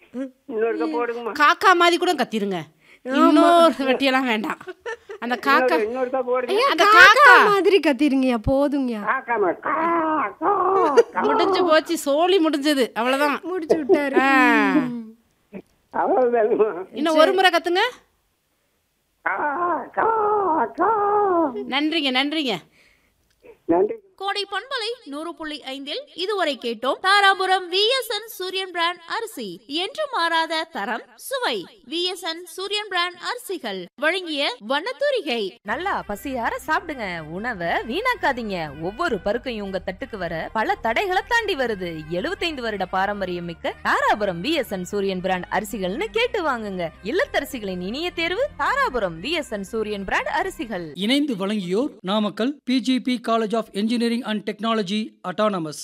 இன்னொருக்க போடுங்கம்மா காக்கா மாதிரி கூட கத்திருங்க இன்னொரு வெட்டியெல்லாம் வேண்டாம் அந்த காக்கா இன்னொரு- இன்னொருக்கா போடுங்க ஐயா அந்த காக்கா காக்கா. மாதிரி கத்திருங்கய்யா போதுங்கய்யா காக்காம கா, கா, கா. முடிஞ்சு போச்சு சோலி முடிஞ்சது அவ்வளவுதான் முடிச்சு விட்டாரு ஆ. அவ்வளவுதானுமா இன்னும் ஒரு முறை கத்துங்க கா, கா, கா. நன்றிங்க நன்றிங்க நன்றி கோடை பண்பலை நூறு புள்ளி ஐந்தில் இதுவரை கேட்டோம் தாராபுரம் விஎஸ்என் சூரியன் பிராண்ட் அரிசி என்று மாறாத தரம் சுவை விஎஸ்என் சூரியன் பிராண்ட் அரிசிகள் வழங்கிய வண்ணத்தூரிகை நல்லா பசியார சாப்பிடுங்க உணவை வீணாக்காதீங்க ஒவ்வொரு பருக்கையும் உங்க தட்டுக்கு வர பல தடைகளை தாண்டி வருது 75 வருட பாரம்பரியம் மிக்க தாராபுரம் விஎஸ்என் சூரியன் பிராண்ட் அரிசிகள்னு கேட்டு வாங்குங்க இல்லத்தரசிகளின் இனிய தேர்வு தாராபுரம் விஎஸ்என் சூரியன் பிராண்ட் அரிசிகள் இணைந்து வழங்கியோர் Namakkal PGP college of engineering and technology autonomous